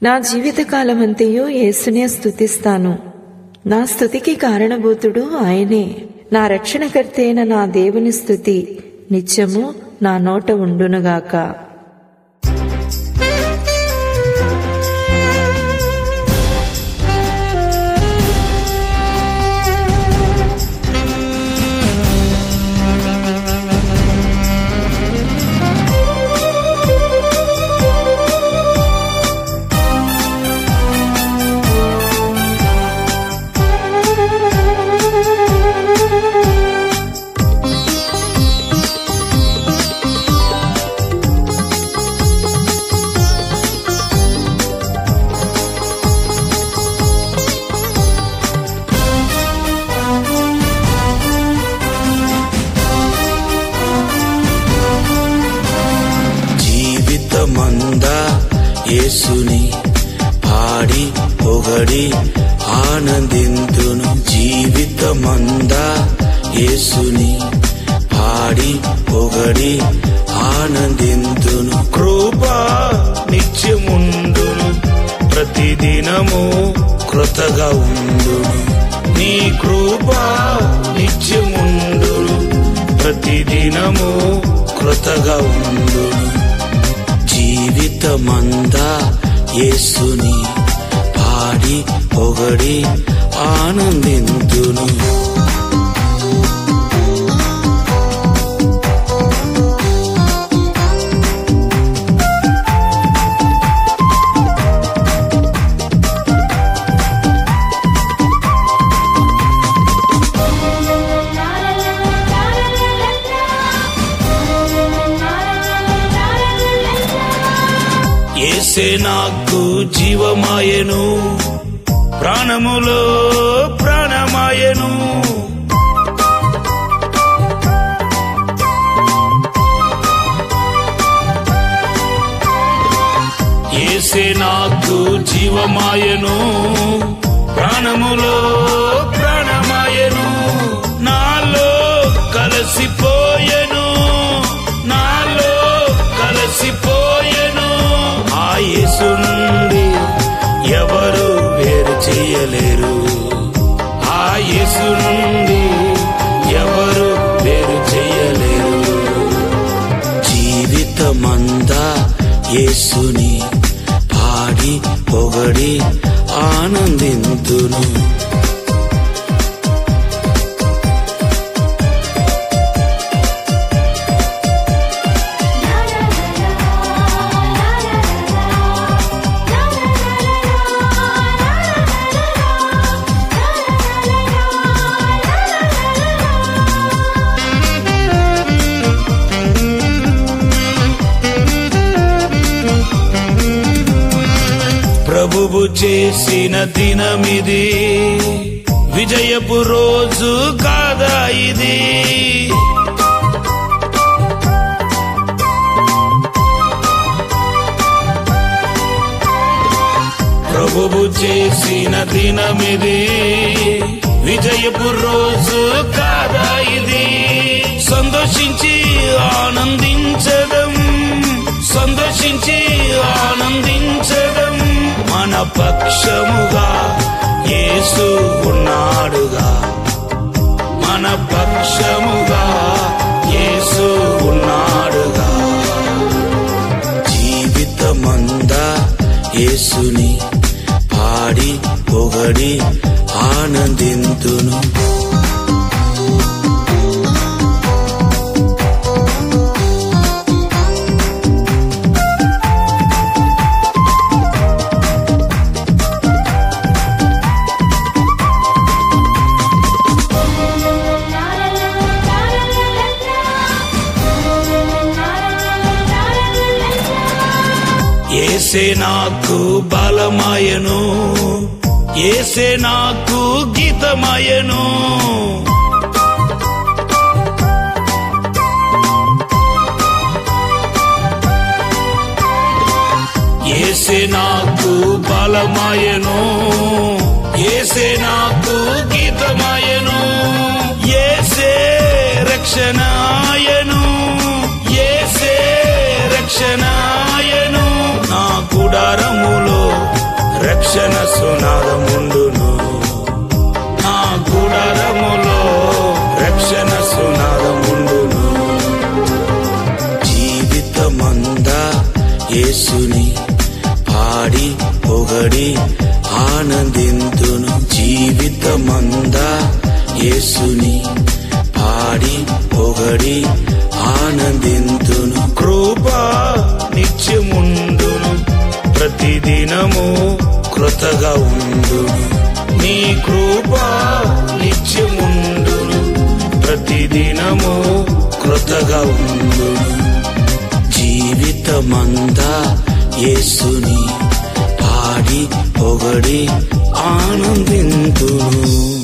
నా జీవితకాలమంతయు యేసునే స్తుతిస్తాను నా స్తుతికి కారణభూతుడు ఆయనే నా రక్షణకర్త అయిన నా దేవుని స్తుతి నిత్యము నా నోట ఉండునుగాక జీవితమందా యేసుని పాడి పొగడి ఆనందింతును జీవితమందా యేసుని పాడి పొగడి ఆనందింతును కృపా నిత్యముండును ప్రతిదినము కృతగా ఉండును నీ కృపా నిత్యముండును ప్రతిదినము కృతగా ఉండును జీవితమందా యేసుని పాడి పొగడి ఆనందింతును ఏసే నాకు జీవమాయను ప్రాణములో ప్రాణమాయను ఏసే నాకు జీవమాయను ప్రాణములో ప్రాణమాయను నాలో కలసిపోయెను నాలో కలసిపోయెను ఆ యేసు నుండి ఎవరు వేరు చేయలేరు ఆ యేసు నుండి ఎవరు వేరు చేయలేరు జీవితమందా యేసుని పాడి పొగడి ఆనందింతును ప్రభువు చేసిన దినమిది విజయపు రోజు కాదా ఇది ప్రభువు చేసిన దినమిది విజయపు రోజు కాదా ఇది సంతోషించి ఆనందించడం సంతోషించి ఆనందించడం మన పక్షముగా యేసు ఉన్నాడుగా మన పక్షముగా యేసు ఉన్నాడుగా జీవితమందా యేసుని పాడి పొగడి ఆనందింతును ఏసే నాకు బలమాయను ఏసే నాకు గీతమాయను ఏసే నాకు బలమాయను ఏసే నాకు గీతమాయను ఏసే రక్షణాయను ఏసే రక్షణాయను నా గుడారములో రక్షణ సునాదముండును నా గుడారములో రక్షణ సునాదముండును జీవితమందా యేసుని పాడి పొగడి ఆనందింతును జీవితమందా యేసుని పాడి పొగడి ఆనందింతును కృప నిత్యముండును ప్రతిదినము కృతగా ఉండును నీ కృప నిత్యముండును ప్రతిదినము కృతగా ఉండును జీవితమంతా యేసుని పాడి పొగడి ఆనందింతును